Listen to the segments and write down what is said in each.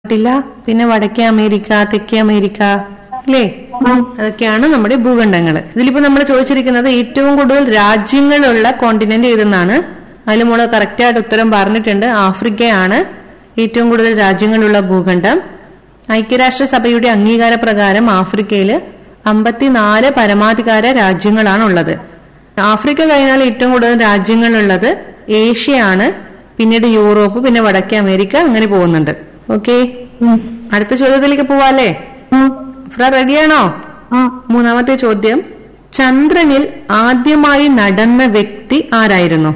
ട്ടില്ല പിന്നെ വടക്കേ അമേരിക്ക തെക്കേ അമേരിക്ക അല്ലേ അതൊക്കെയാണ് നമ്മുടെ ഭൂഖണ്ഡങ്ങൾ ഇതിലിപ്പോ നമ്മൾ ചോദിച്ചിരിക്കുന്നത് ഏറ്റവും കൂടുതൽ രാജ്യങ്ങളുള്ള കോണ്ടിനെന്റ് ഏതെന്നാണ് അതിൽ മോള് കറക്റ്റ് ആയിട്ട് ഉത്തരം പറഞ്ഞിട്ടുണ്ട് ആഫ്രിക്കയാണ് ഏറ്റവും കൂടുതൽ രാജ്യങ്ങളുള്ള ഭൂഖണ്ഡം ഐക്യരാഷ്ട്രസഭയുടെ അംഗീകാര പ്രകാരം ആഫ്രിക്കയിൽ അമ്പത്തിനാല് പരമാധികാര രാജ്യങ്ങളാണ് ഉള്ളത് ആഫ്രിക്ക കഴിഞ്ഞാൽ ഏറ്റവും കൂടുതൽ രാജ്യങ്ങളുള്ളത് ഏഷ്യയാണ് പിന്നീട് യൂറോപ്പ് പിന്നെ വടക്കേ അമേരിക്ക അങ്ങനെ പോകുന്നുണ്ട് ഓക്കെ അടുത്ത ചോദ്യത്തിലേക്ക് പോവാല്ലേ ഫ്ര റെഡിയാണോ മൂന്നാമത്തെ ചോദ്യം ചന്ദ്രനിൽ ആദ്യമായി നടന്ന വ്യക്തി ആരായിരുന്നു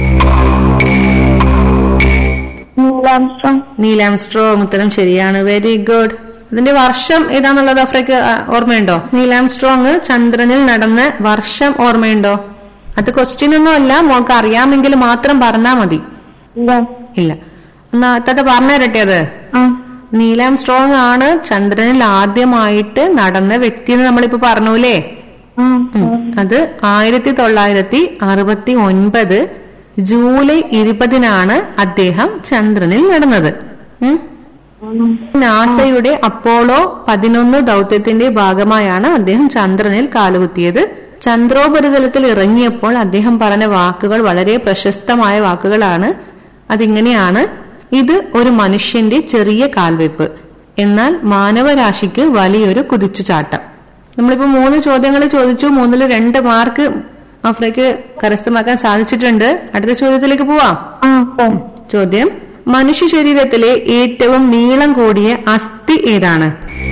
നീലാംശം നീലാംസ്ട്രോങ് ഉത്തരം ശരിയാണ് വെരി ഗുഡ് അതിന്റെ വർഷം ഏതാന്നുള്ളത് അഫ്രയ്ക്ക് ആ, ഓർമ്മയുണ്ടോ നീലാംസ്ട്രോങ് ചന്ദ്രനിൽ നടന്ന വർഷം ഓർമ്മയുണ്ടോ അത് ക്വസ്റ്റ്യൻ ഒന്നും അല്ല മോൾക്ക് അറിയാമെങ്കിൽ മാത്രം പറഞ്ഞാ മതി ഇല്ല ഇല്ല എന്നാ തത്ത പറഞ്ഞു തരട്ടെ അത് ആ നീലാം സ്ട്രോങ് ആണ് ചന്ദ്രനിൽ ആദ്യമായിട്ട് നടന്ന വ്യക്തി എന്ന് നമ്മളിപ്പോ പറഞ്ഞൂലേ ആ ഉം. അത് ആയിരത്തി തൊള്ളായിരത്തി അറുപത്തി ഒൻപത് ജൂലൈ ഇരുപതിനാണ് അദ്ദേഹം ചന്ദ്രനിൽ നടന്നത് ഉം. നാസയുടെ അപ്പോളോ പതിനൊന്ന് ദൗത്യത്തിന്റെ ഭാഗമായാണ് അദ്ദേഹം ചന്ദ്രനിൽ കാലുകുത്തിയത് ചന്ദ്രോപരിതലത്തിൽ ഇറങ്ങിയപ്പോൾ അദ്ദേഹം പറഞ്ഞ വാക്കുകൾ വളരെ പ്രശസ്തമായ വാക്കുകളാണ് അതിങ്ങനെയാണ് ഇത് ഒരു മനുഷ്യന്റെ ചെറിയ കാൽവെപ്പ് എന്നാൽ മാനവരാശിക്ക് വലിയൊരു കുതിച്ചുചാട്ടം നമ്മളിപ്പോ മൂന്ന് ചോദ്യങ്ങൾ ചോദിച്ചു മൂന്നില് രണ്ട് മാർക്ക് അഫ്രയ്ക്ക് കരസ്ഥമാക്കാൻ സാധിച്ചിട്ടുണ്ട് അടുത്ത ചോദ്യത്തിലേക്ക് പോവാം ആ പോ. ചോദ്യം മനുഷ്യ ശരീരത്തിലെ ഏറ്റവും നീളം കൂടിയ അസ്ഥി ഏതാണ്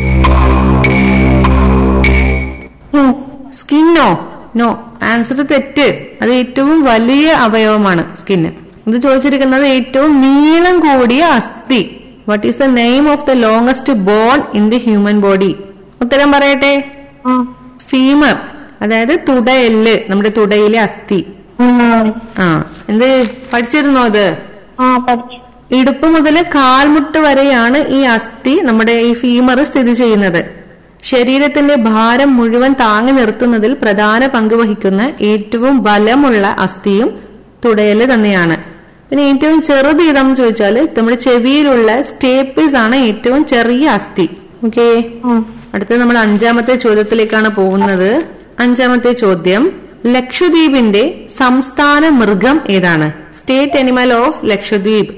ഉം. സ്കിന്നോ നോ ആൻസർ തെറ്റ് അത് ഏറ്റവും വലിയ അവയവമാണ് സ്കിന്ന് ഇത് ചോദിച്ചിരിക്കുന്നത് ഏറ്റവും നീളം കൂടിയ അസ്ഥി what is the name of the longest bone in the human body ഉത്തരം പറയട്ടെ ആ ഫീമർ അതായത് തുടയെല്ല് നമ്മുടെ തുടയിലെ അസ്ഥി ഉം. ആ എന്ത് പഠിച്ചിരുന്നോ അത് ആ പഠിച്ചു ഇടുപ്പ് മുതൽ കാൽമുട്ട് വരെയാണ് ഈ അസ്ഥി നമ്മുടെ ഈ ഫീമർ സ്ഥിതി ചെയ്യുന്നത് ശരീരത്തിന്റെ ഭാരം മുഴുവൻ താങ്ങി നിർത്തുന്നതിൽ പ്രധാന പങ്ക് വഹിക്കുന്ന ഏറ്റവും ബലമുള്ള അസ്ഥിയും തുടയല് തന്നെയാണ് പിന്നെ ഏറ്റവും ചെറുത് ഏതാന്ന് ചോദിച്ചാൽ നമ്മുടെ ചെവിയിലുള്ള സ്റ്റേപ്പിസ് ആണ് ഏറ്റവും ചെറിയ അസ്ഥി ഓക്കേ ആ അടുത്തത് നമ്മൾ അഞ്ചാമത്തെ ചോദ്യത്തിലേക്കാണ് പോകുന്നത് അഞ്ചാമത്തെ ചോദ്യം ലക്ഷദ്വീപിന്റെ സംസ്ഥാന മൃഗം ഏതാണ് state animal of Lakshadweep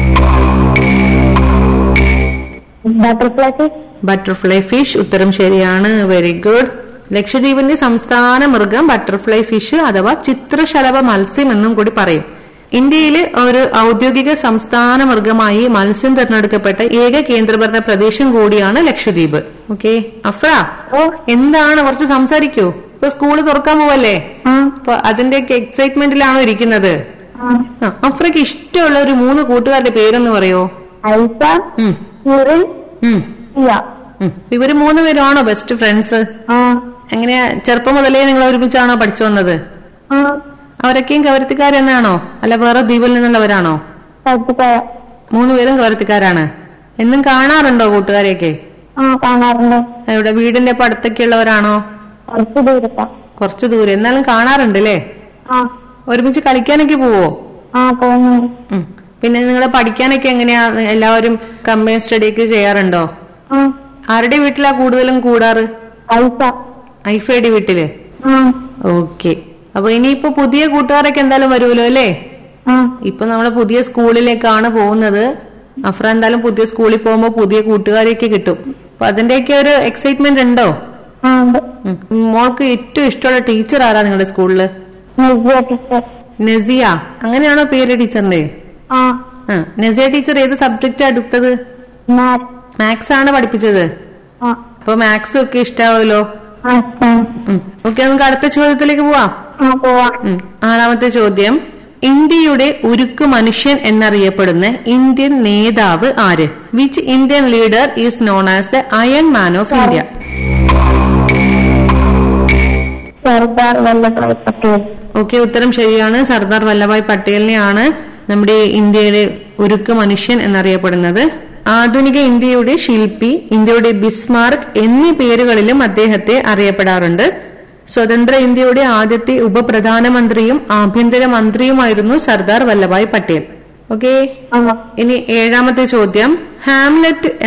butterfly butterfly fish ഉത്തരം ശരിയാണ് വെരി ഗുഡ് ലക്ഷദ്വീപിന്റെ സംസ്ഥാന മൃഗം ബട്ടർഫ്ലൈ ഫിഷ് അഥവാ ചിത്രശലഭ മത്സ്യം എന്നും കൂടി പറയും ഇന്ത്യയിലെ ഒരു ഔദ്യോഗിക സംസ്ഥാന മൃഗമായി മത്സ്യം തിരഞ്ഞെടുക്കപ്പെട്ട ഏക കേന്ദ്രഭരണ പ്രദേശം കൂടിയാണ് ലക്ഷദ്വീപ് ഓക്കെ അഫ്ര ഓ എന്താണ് കുറച്ച് സംസാരിക്കൂ ഇപ്പൊ സ്കൂള് തുറക്കാൻ പോവല്ലേ ആ അപ്പൊ അതിന്റെയൊക്കെ എക്സൈറ്റ്മെന്റിലാണോ ഇരിക്കുന്നത് ആ ആ, അഫ്രയ്ക്ക് ഇഷ്ടമുള്ള ഒരു മൂന്ന് കൂട്ടുകാരുടെ പേരൊന്ന് പറയോ ഐസ ഉം, യുറിൻ ഉം, സിയ ഉം. ഇവര് മൂന്ന് പേരാണോ ബെസ്റ്റ് ഫ്രണ്ട്സ് ആ എങ്ങനെയാ ചെറുപ്പം മുതലേ നിങ്ങൾ ഒരുമിച്ചാണോ പഠിച്ചു വന്നത് ആ അവരൊക്കെയും കവർത്തിക്കാരെന്നാണോ അല്ല വേറെ ദ്വീപിൽ നിന്നുള്ളവരാണോ പഠിച്ചപ്പോയ മൂന്നുപേരും കവർത്തിക്കാരാണ് എന്നും കാണാറുണ്ടോ കൂട്ടുകാരെയൊക്കെ ആ കാണാറുണ്ട് ഇവിടെ വീടിന്റെ ഇപ്പൊ അടുത്തൊക്കെ ഉള്ളവരാണോ കുറച്ച് ദൂരത്താ കുറച്ചു ദൂരെ എന്നാലും കാണാറുണ്ട് അല്ലേ ആ ഒരുമിച്ച് കളിക്കാനൊക്കെ പോവോ ആ പോകുന്നുണ്ട് ഉം. പിന്നെ നിങ്ങൾ പഠിക്കാനൊക്കെ എങ്ങനെയാ എല്ലാവരും കമ്പൈൻ സ്റ്റഡി ഒക്കെ ചെയ്യാറുണ്ടോ ആ ആരുടെ വീട്ടിലാ കൂടുതലും കൂടാറ് ഐസ ഐഫയുടെ വീട്ടില് ആ ഓക്കെ അപ്പൊ ഇനിയിപ്പോ പുതിയ കൂട്ടുകാരൊക്കെ എന്തായാലും വരുമല്ലോ അല്ലേ ആ ഇപ്പൊ നമ്മള് പുതിയ സ്കൂളിലേക്കാണ് പോകുന്നത് അഫ്ര എന്തായാലും പുതിയ സ്കൂളിൽ പോകുമ്പോ പുതിയ കൂട്ടുകാരെയൊക്കെ കിട്ടും അപ്പൊ അതിന്റെയൊക്കെ ഒരു എക്സൈറ്റ്മെന്റ് ഉണ്ടോ ആ ഉണ്ട് ഉം. മോൾക്ക് ഏറ്റവും ഇഷ്ടമുള്ള ടീച്ചർ ആരാ നിങ്ങളുടെ സ്കൂളില് നസിയ ടീച്ചർ നസിയ അങ്ങനെയാണോ പേര് ടീച്ചറിന്റെ ആ ആ നസിയ ടീച്ചർ ഏത് സബ്ജക്റ്റ് എടുത്തത് മാത് മാത്സ് ആണ് പഠിപ്പിച്ചത് ആ അപ്പൊ മാത്സ് ഒക്കെ ഇഷ്ടാവുമല്ലോ ആ ഇഷ്ടാണ്. ഓക്കെ നമുക്ക് അടുത്ത ചോദ്യത്തിലേക്ക് പോവാം ആ പോവാം ഉം. ആറാമത്തെ ചോദ്യം ഇന്ത്യയുടെ ഉരുക്കു മനുഷ്യൻ എന്നറിയപ്പെടുന്ന ഇന്ത്യൻ നേതാവ് ആര് which Indian leader is known as the iron man of India Sardar Vallabhbhai Patel okay ഉത്തരം ശരിയാണ് സർദാർ വല്ലഭായ് പട്ടേലിനെയാണ് നമ്മുടെ ഇന്ത്യയുടെ ഉരുക്കു മനുഷ്യൻ എന്നറിയപ്പെടുന്നത് ആധുനിക ഇന്ത്യയുടെ ശില്പി ഇന്ത്യയുടെ ബിസ്മാർക്ക് എന്നീ പേരുകളിലും അദ്ദേഹത്തെ അറിയപ്പെടാറുണ്ട് സ്വതന്ത്ര ഇന്ത്യയുടെ ആദ്യത്തെ ഉപപ്രധാനമന്ത്രിയും ആഭ്യന്തര മന്ത്രിയുമായിരുന്നു സർദാർ വല്ലഭായ് പട്ടേൽ ഓക്കെ ആ ഇനി ഏഴാമത്തെ ചോദ്യം ഹാംലെറ്റ്